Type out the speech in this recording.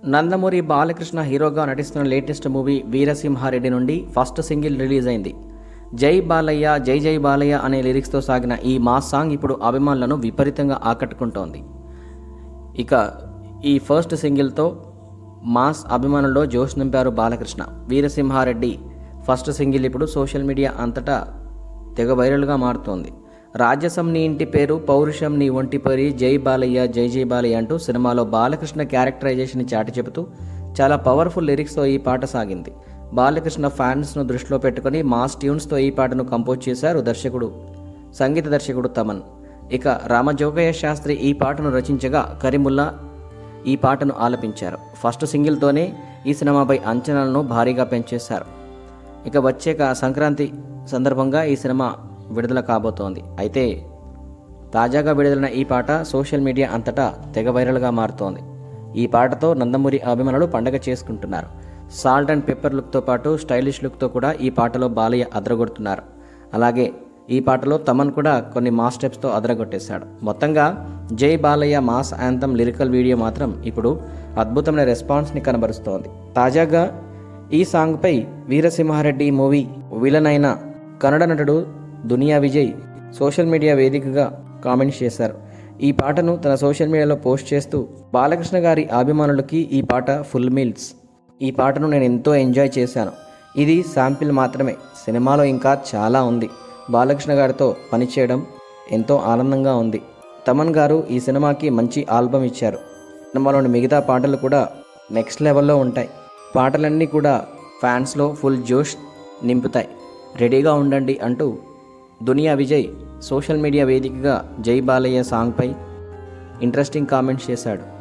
నందమూరి బాలకృష్ణ హీరోగా నటిస్తున్న latest movie Veera Simha Reddy నుండి ఫస్ట్ సింగిల్ రిలీజ్ అయింది జై బాలయ్య జై జై బాలయ్య అనే లిరిక్స్తో సాగిన ఈ మాస్ సాంగ్ ఇప్పుడు అభిమానులను విపరీతంగా ఆకట్టుకుంటోంది ఇక ఈ ఫస్ట్ సింగిల్తో మాస్ అభిమానుల్లో జోష్ నింపారు బాలకృష్ణ వీరసింహారెడ్డి ఫస్ట్ సింగిల్ ఇప్పుడు సోషల్ మీడియా అంతటా తెగ వైరల్గా మారుతోంది రాజ్యసం నీ ఇంటి పేరు పౌరుషం నీ ఒంటి పరి జై బాలయ్య జై జై బాలయ్య అంటూ సినిమాలో బాలకృష్ణ క్యారెక్టరైజేషన్ చాటి చెబుతూ చాలా పవర్ఫుల్ లిరిక్స్తో ఈ పాట సాగింది బాలకృష్ణ ఫ్యాన్స్ను దృష్టిలో పెట్టుకుని మాస్ ట్యూన్స్తో ఈ పాటను కంపోజ్ చేశారు దర్శకుడు సంగీత దర్శకుడు తమన్ ఇక రామజోగయ్య శాస్త్రి ఈ పాటను రచించగా కరీముల్లా ఈ పాటను ఆలపించారు ఫస్ట్ సింగిల్తోనే ఈ సినిమాపై అంచనాలను భారీగా పెంచేశారు ఇక వచ్చేక సంక్రాంతి సందర్భంగా ఈ సినిమా విడుదల కాబోతోంది అయితే తాజాగా విడుదలైన ఈ పాట సోషల్ మీడియా అంతటా తెగ వైరల్గా మారుతోంది ఈ పాటతో నందమూరి అభిమానులు పండగ చేసుకుంటున్నారు సాల్ట్ అండ్ పెప్పర్ లుక్తో పాటు స్టైలిష్ లుక్తో కూడా ఈ పాటలో బాలయ్య అదరగొడుతున్నారు అలాగే ఈ పాటలో తమన్ కూడా కొన్ని మాస్ స్టెప్స్తో అదరగొట్టేశాడు మొత్తంగా Jai Balayya mass anthem lyrical video మాత్రం ఇప్పుడు అద్భుతమైన రెస్పాన్స్ని కనబరుస్తోంది తాజాగా ఈ సాంగ్పై వీరసింహారెడ్డి మూవీ విలన్ అయిన కన్నడ నటుడు దునియా విజయ్ సోషల్ మీడియా వేదికగా కామెంట్స్ చేశారు ఈ పాటను తన సోషల్ మీడియాలో పోస్ట్ చేస్తూ బాలకృష్ణ గారి అభిమానులకి ఈ పాట ఫుల్ మీల్స్ ఈ పాటను నేను ఎంతో ఎంజాయ్ చేశాను ఇది శాంపిల్ మాత్రమే సినిమాలో ఇంకా చాలా ఉంది బాలకృష్ణ గారితో పనిచేయడం ఎంతో ఆనందంగా ఉంది తమన్ గారు ఈ సినిమాకి మంచి ఆల్బమ్ ఇచ్చారు సినిమాలోని మిగతా పాటలు కూడా నెక్స్ట్ లెవెల్లో ఉంటాయి పాటలన్నీ కూడా ఫ్యాన్స్లో ఫుల్ జోష్ నింపుతాయి రెడీగా ఉండండి అంటూ దునియా విజయ్ సోషల్ మీడియా వేదికగా జై బాలయ్య సాంగ్పై ఇంట్రెస్టింగ్ కామెంట్స్ చేశాడు